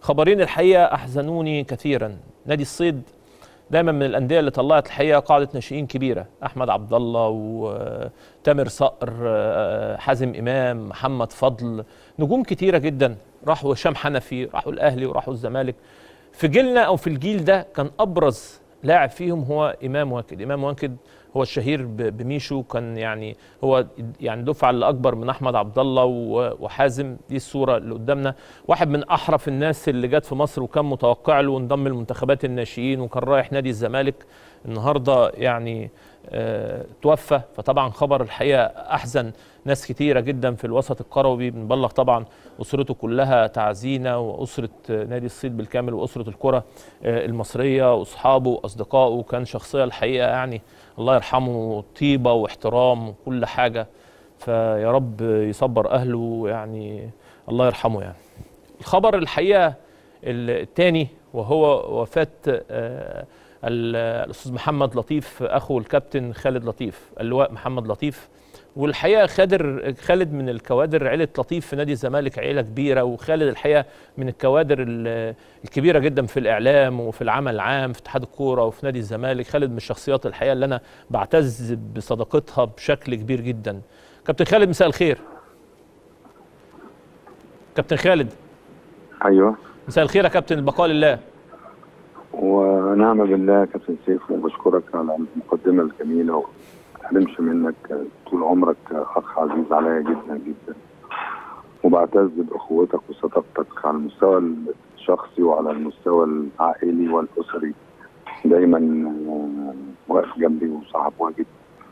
خبرين الحقيقه احزنوني كثيرا نادي الصيد دايما من الانديه اللي طلعت الحقيقه قاعده ناشئين كبيره احمد عبد الله وتامر صقر حازم امام محمد فضل نجوم كتيره جدا راحوا هشام حنفي راحوا الاهلي وراحوا الزمالك في جيلنا او في الجيل ده كان ابرز لاعب فيهم هو امام واكد امام واكد هو الشهير بميشو كان يعني هو يعني دفعه اللي اكبر من احمد عبد الله وحازم دي الصوره اللي قدامنا واحد من احرف الناس اللي جت في مصر وكان متوقع له وانضم لمنتخبات الناشئين وكان رايح نادي الزمالك النهارده يعني آه توفى فطبعا خبر الحقيقه احزن ناس كتيره جدا في الوسط الكروي بنبلغ طبعا اسرته كلها تعزينا واسره نادي الصيد بالكامل واسره الكره آه المصريه واصحابه واصدقائه كان شخصيه الحقيقه يعني الله يرحمه طيبه واحترام وكل حاجه فيا رب يصبر اهله يعني الله يرحمه يعني الخبر الحقيقه الثاني وهو وفاه آه الاستاذ محمد لطيف اخو الكابتن خالد لطيف اللواء محمد لطيف والحقيقه خادر خالد من الكوادر عيله لطيف في نادي الزمالك عيله كبيره وخالد الحقيقه من الكوادر الكبيره جدا في الاعلام وفي العمل العام في اتحاد الكوره وفي نادي الزمالك خالد من الشخصيات الحقيقه اللي انا بعتز بصداقتها بشكل كبير جدا كابتن خالد مساء الخير كابتن خالد ايوه مساء الخير يا كابتن البقاء لله ونعم بالله كابتن سيف وبشكرك على المقدمه الجميله وما احرمش منك طول عمرك اخ عزيز عليا جدا جدا وبعتز باخوتك وصداقتك على المستوى الشخصي وعلى المستوى العائلي والاسري دايما واقف جنبي وصاحب واجب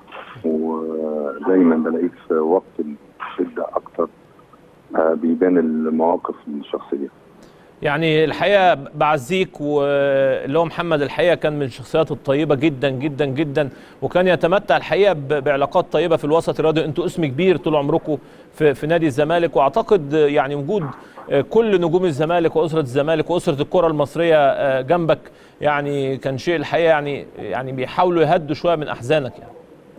ودايما بلاقيك في وقت الشده اكتر بيبان المواقف الشخصيه يعني الحقيقه بعزيك واللي هو محمد الحقيقه كان من الشخصيات الطيبه جدا جدا جدا وكان يتمتع الحقيقه بعلاقات طيبه في الوسط الرياضي انتوا اسم كبير طول عمركم في, في نادي الزمالك واعتقد يعني وجود كل نجوم الزمالك واسره الزمالك واسره الكره المصريه جنبك يعني كان شيء الحقيقه يعني يعني بيحاولوا يهدوا شويه من احزانك يعني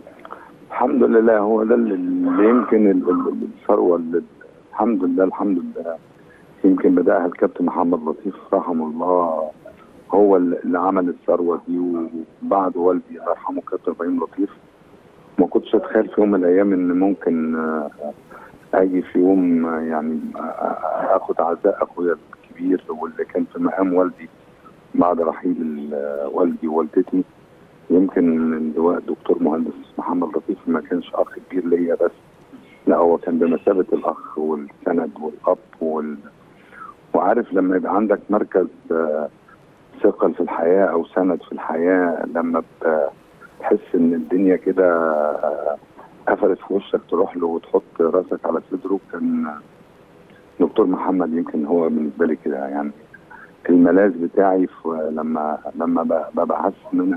الحمد لله هو ده اللي يمكن الثروه الحمد لله الحمد لله يمكن بداها الكابتن محمد لطيف رحمه الله هو اللي عمل الثروه دي وبعد والدي الله يرحمه كابتن ابراهيم لطيف ما كنتش اتخيل في يوم من الايام ان ممكن اجي في يوم يعني اخد عزاء اخويا الكبير واللي كان في مقام والدي بعد رحيل والدي ووالدتي يمكن اللواء الدكتور مهندس محمد لطيف ما كانش اخ كبير ليا بس لا هو كان بمثابه الاخ والسند والاب وال وعارف لما يبقى عندك مركز ثقل في الحياه او سند في الحياه لما تحس ان الدنيا كده قفلت في وشك تروح له وتحط راسك على صدره كان دكتور محمد يمكن هو بالنسبه لي كده يعني الملاذ بتاعي لما لما ببقى حاسس ان انا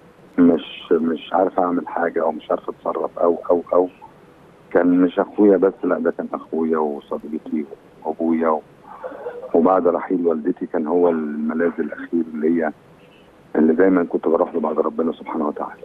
مش مش عارف اعمل حاجه او مش عارف اتصرف او او او كان مش اخويا بس لا ده كان اخويا وصديقي وابويا و... وبعد رحيل والدتي كان هو الملاذ الاخير ليا اللي دايما كنت بروح له بعد ربنا سبحانه وتعالى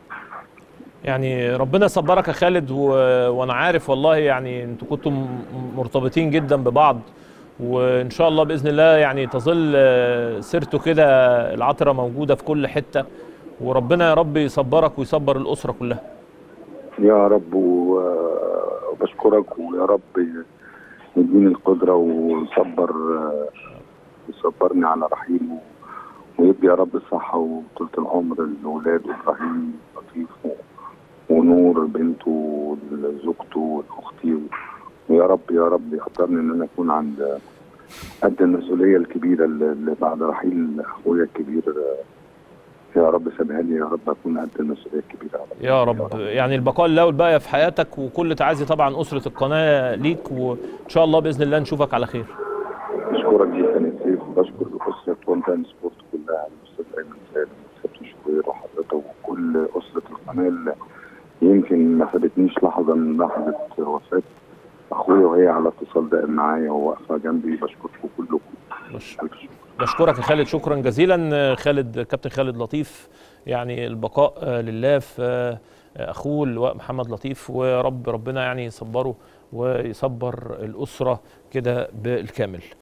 يعني ربنا يصبرك يا خالد و... وانا عارف والله يعني انتوا كنتوا مرتبطين جدا ببعض وان شاء الله باذن الله يعني تظل سيرته كده العطره موجوده في كل حته وربنا يا رب يصبرك ويصبر الاسره كلها يا رب وبشكرك ويا رب يديني القدرة ويصبر يصبرني على رحيله ويدي يا رب الصحة وطولة العمر لأولاده إبراهيم لطيف ونور بنته زوجته وأختي ويا رب يا رب يقدرني إن أنا أكون عند قد المسؤولية الكبيرة اللي بعد رحيل أخويا الكبير يا رب سيبها لي يا رب اكون قد المسؤوليه الكبيره يا رب, يا رب يعني البقاء لله والباقي في حياتك وكل تعازي طبعا اسره القناه ليك وان شاء الله باذن الله نشوفك على خير بشكرك جدا يا سيف بشكر اسره وان تايم سبورت كلها الاستاذ ايمن سالم والكابتن شوبير وحضرتك وكل اسره القناه اللي يمكن ما فاتتنيش لحظه من لحظه وفاه اخويا وهي على اتصال دائم معايا وواقفه جنبي بشكركم كلكم بشكرك يا خالد شكرا جزيلا خالد كابتن خالد لطيف يعني البقاء لله في اخوه اللواء محمد لطيف ورب ربنا يعني يصبره ويصبر الاسره كده بالكامل